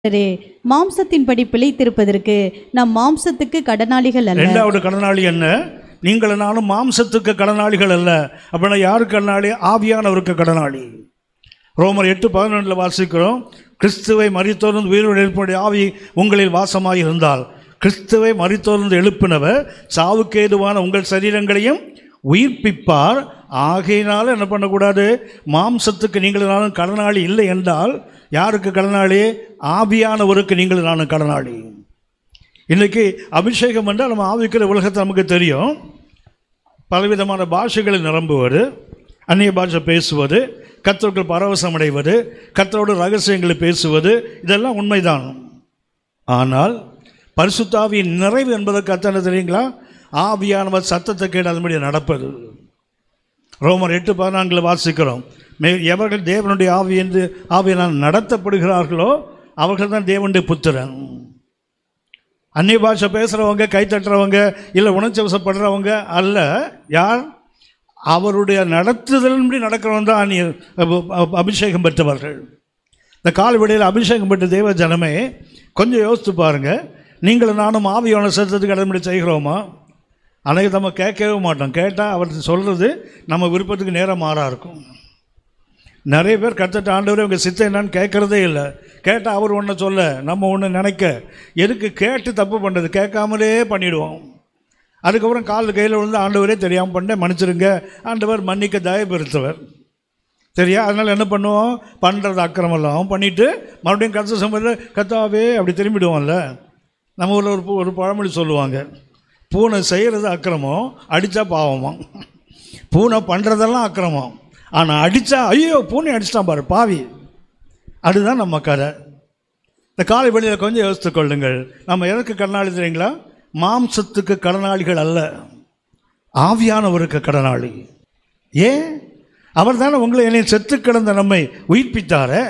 சரி மாம்சத்தின்படி பிழைத்திருப்பதற்கு நம் மாம்சத்துக்கு கடனாளிகள் அல்ல ரெண்டாவது கடனாளி என்ன நீங்கள் நானும் மாம்சத்துக்கு கடனாளிகள் அல்ல அப்படின்னா யாரு கடனாளி ஆவியானவருக்கு கடனாளி ரோமர் எட்டு பதினொன்றில் வாசிக்கிறோம் கிறிஸ்துவை மறித்தோர்ந்து உயிரோடு எழுப்பினுடைய ஆவி உங்களில் வாசமாக இருந்தால் கிறிஸ்துவை மறித்தோர்ந்து எழுப்பினவர் சாவுக்கு ஏதுவான உங்கள் சரீரங்களையும் உயிர்ப்பிப்பார் ஆகையினால என்ன பண்ணக்கூடாது மாம்சத்துக்கு நீங்கள் நானும் கடனாளி இல்லை என்றால் யாருக்கு கடனாளி ஆவியானவருக்கு நீங்கள் நானும் கடனாளி இன்னைக்கு அபிஷேகம் என்றால் நம்ம ஆவிக்கிற உலகத்தை நமக்கு தெரியும் பலவிதமான பாஷைகளில் நிரம்புவது அந்நிய பாஷை பேசுவது கத்தர்கள் பரவசம் அடைவது கத்தரோட ரகசியங்களை பேசுவது இதெல்லாம் உண்மைதான் ஆனால் பரிசுத்தாவியின் நிறைவு என்பதற்கு அர்த்தம் என்ன தெரியுங்களா ஆவியானவர் சத்தத்தை கேட்டு அதுபடி நடப்பது ரோமர் எட்டு பதினான்கில் வாசிக்கிறோம் மே எவர்கள் தேவனுடைய ஆவி என்று ஆவியினால் நடத்தப்படுகிறார்களோ அவர்கள் தான் தேவனுடைய புத்திரன் அந்நிய பாஷை பேசுகிறவங்க கை தட்டுறவங்க இல்லை உணர்ச்சி வசப்படுறவங்க அல்ல யார் அவருடைய நடத்துதலின்படி நடக்கிறவங்க தான் அந்நிய அப- அப- அபிஷேகம் பெற்றவர்கள் இந்த கால் விடையில் அபிஷேகம் பெற்ற தேவ ஜனமே கொஞ்சம் யோசித்து பாருங்கள் நீங்களும் நானும் ஆவியான சத்தத்துக்கு கடன்படி செய்கிறோமா அன்னைக்கு நம்ம கேட்கவே மாட்டோம் கேட்டால் அவர் சொல்கிறது நம்ம விருப்பத்துக்கு நேரம் மாறா இருக்கும் நிறைய பேர் கத்தட்ட ஆண்டவரே உங்கள் சித்தம் என்னன்னு கேட்குறதே இல்லை கேட்டால் அவர் ஒன்று சொல்ல நம்ம ஒன்று நினைக்க எதுக்கு கேட்டு தப்பு பண்ணுறது கேட்காமலே பண்ணிடுவோம் அதுக்கப்புறம் கால் கையில் விழுந்து ஆண்டவரே தெரியாமல் பண்ணேன் மன்னிச்சிருங்க ஆண்டவர் மன்னிக்க தயபெருத்தவர் சரியா அதனால் என்ன பண்ணுவோம் பண்ணுறது அக்கிரமெல்லாம் பண்ணிவிட்டு மறுபடியும் கத்த சம்பந்த கத்தாவே அப்படி திரும்பிடுவோம்ல நம்ம ஊரில் ஒரு பூ- ஒரு பழமொழி சொல்லுவாங்க பூனை செய்கிறது அக்கிரமம் அடித்தா பாவமா பூனை பண்ணுறதெல்லாம் அக்கிரமம் ஆனால் அடித்தா ஐயோ பூனை அடிச்சிட்டான் பாரு பாவி அதுதான் நம்ம கதை இந்த காலை வெளியில் கொஞ்சம் யோசித்து கொள்ளுங்கள் நம்ம எதற்கு கடனாளி தெரியுங்களா மாம்சத்துக்கு கடனாளிகள் அல்ல ஆவியானவருக்கு கடனாளி ஏன் அவர் தானே உங்களை என்னை செத்து கிடந்த நம்மை உயிர்ப்பித்தாரே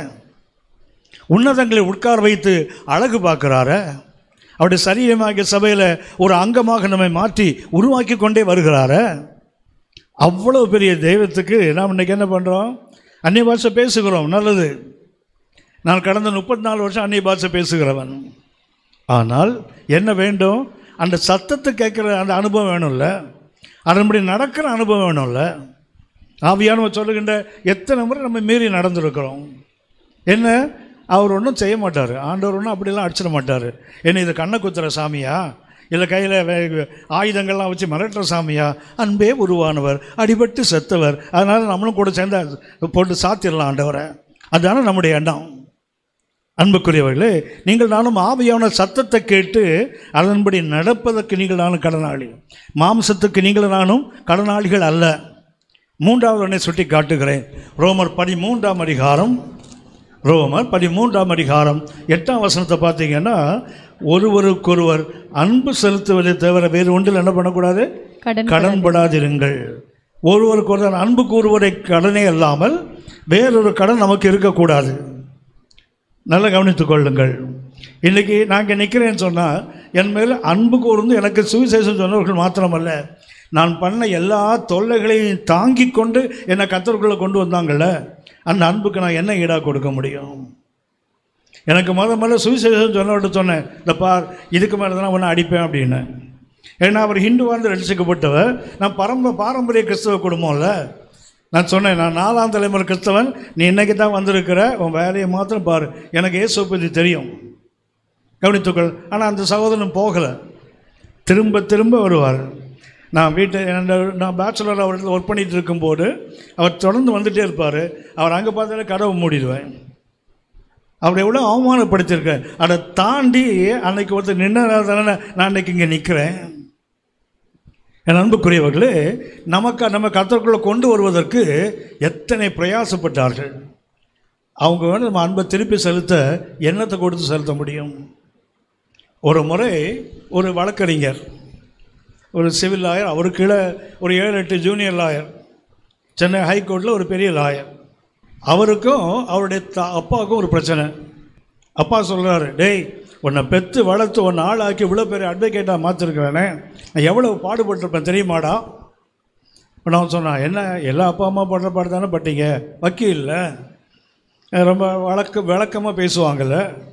உன்னதங்களை உட்கார வைத்து அழகு பார்க்குறாரு அவருடைய சரீரமாகிய சபையில் ஒரு அங்கமாக நம்மை மாற்றி உருவாக்கி கொண்டே வருகிறாரு அவ்வளோ பெரிய தெய்வத்துக்கு நாம் இன்னைக்கு என்ன பண்ணுறோம் அந்நிய பாஷை பேசுகிறோம் நல்லது நான் கடந்த முப்பத்தி நாலு வருஷம் அந்நிய பாஷை பேசுகிறவன் ஆனால் என்ன வேண்டும் அந்த சத்தத்தை கேட்குற அந்த அனுபவம் வேணும்ல அதன்படி நடக்கிற அனுபவம் வேணும்ல ஆவியானவர் சொல்லுகின்ற எத்தனை முறை நம்ம மீறி நடந்திருக்கிறோம் என்ன அவர் ஒன்றும் செய்ய மாட்டார் ஆண்டவர் ஒன்றும் அப்படிலாம் அடிச்சிட மாட்டார் என்ன இது கண்ணை குத்துற சாமியா இல்லை கையில் ஆயுதங்கள்லாம் வச்சு மிரட்டுற சாமியா அன்பே உருவானவர் அடிபட்டு செத்தவர் அதனால் நம்மளும் கூட சேர்ந்து போட்டு சாத்திடலாம் ஆண்டவரை அதுதானே நம்முடைய எண்ணம் அன்புக்குரியவர்களே நீங்கள் நானும் ஆவியான சத்தத்தை கேட்டு அதன்படி நடப்பதற்கு நீங்கள் நானும் கடனாளி மாம்சத்துக்கு நீங்கள் நானும் கடனாளிகள் அல்ல மூன்றாவது ஒன்றை சுட்டி காட்டுகிறேன் ரோமர் பதிமூன்றாம் அதிகாரம் ரோமர் பதிமூன்றாம் அதிகாரம் எட்டாம் வசனத்தை பார்த்தீங்கன்னா ஒருவருக்கொருவர் அன்பு செலுத்துவதை தவிர வேறு ஒன்றில் என்ன பண்ணக்கூடாது கடன் கடன்படாதிருங்கள் ஒருவருக்கு ஒருவர் அன்பு கூறுவதை கடனே அல்லாமல் வேறொரு கடன் நமக்கு இருக்கக்கூடாது நல்லா கவனித்துக் கொள்ளுங்கள் இன்றைக்கி நாங்கள் நிற்கிறேன்னு சொன்னால் என் மேல் அன்பு கூர்ந்து எனக்கு சுவிசேஷம் சொன்னவர்கள் மாத்திரமல்ல நான் பண்ண எல்லா தொல்லைகளையும் தாங்கி கொண்டு என்னை கத்தருக்குள்ளே கொண்டு வந்தாங்கள்ல அந்த அன்புக்கு நான் என்ன ஈடாக கொடுக்க முடியும் எனக்கு முத முதல்ல சுவிசேஷம் சொன்னவர்கிட்ட சொன்னேன் இந்த பார் இதுக்கு மேலே தான் ஒன்று அடிப்பேன் அப்படின்னு ஏன்னா அவர் ஹிந்து வந்து ரட்சிக்கப்பட்டவர் நான் பரம்ப பாரம்பரிய கிறிஸ்தவ குடும்பம்ல நான் சொன்னேன் நான் நாலாம் தலைமுறை கிறிஸ்தவன் நீ இன்னைக்கு தான் வந்திருக்கிற உன் வேலையை மாத்திரம் பாரு எனக்கு இயேசுவை பற்றி தெரியும் கவனித்துக்கள் ஆனால் அந்த சகோதரன் போகலை திரும்ப திரும்ப வருவார் நான் வீட்டை என்னோட- நான் பேச்சுலர் அவர்கிட்ட ஒர்க் பண்ணிட்டு இருக்கும்போது அவர் தொடர்ந்து வந்துட்டே இருப்பார் அவர் அங்கே பார்த்தாலே கதவை மூடிடுவேன் அவர் எவ்வளோ அவமானப்படுத்தியிருக்க அதை தாண்டி அன்னைக்கு ஒருத்தர் நின்னதால தானே நான் அன்னைக்கு இங்கே நிற்கிறேன் என் அன்புக்குரியவர்களே நமக்கு நம்ம கத்தருக்குள்ளே கொண்டு வருவதற்கு எத்தனை பிரயாசப்பட்டார்கள் அவங்க வந்து நம்ம அன்பை திருப்பி செலுத்த எண்ணத்தை கொடுத்து செலுத்த முடியும் ஒரு முறை ஒரு வழக்கறிஞர் ஒரு சிவில் லாயர் அவருக்கு கீழே ஒரு ஏழு எட்டு ஜூனியர் லாயர் சென்னை ஹைகோர்ட்டில் ஒரு பெரிய லாயர் அவருக்கும் அவருடைய தா அப்பாவுக்கும் ஒரு பிரச்சனை அப்பா சொல்கிறாரு டேய் உன்னை பெற்று வளர்த்து உன்னை ஆளாக்கி இவ்வளோ பெரிய அட்வொகேட்டாக மாற்றிருக்கிறேனே நான் எவ்வளோ பாடுபட்டிருப்பேன் தெரியுமாடா இப்போ நான் சொன்னான் என்ன எல்லா அப்பா அம்மா படுற பாடு தானே பட்டீங்க வக்கீல்ல ரொம்ப வழக்க விளக்கமாக பேசுவாங்கல்ல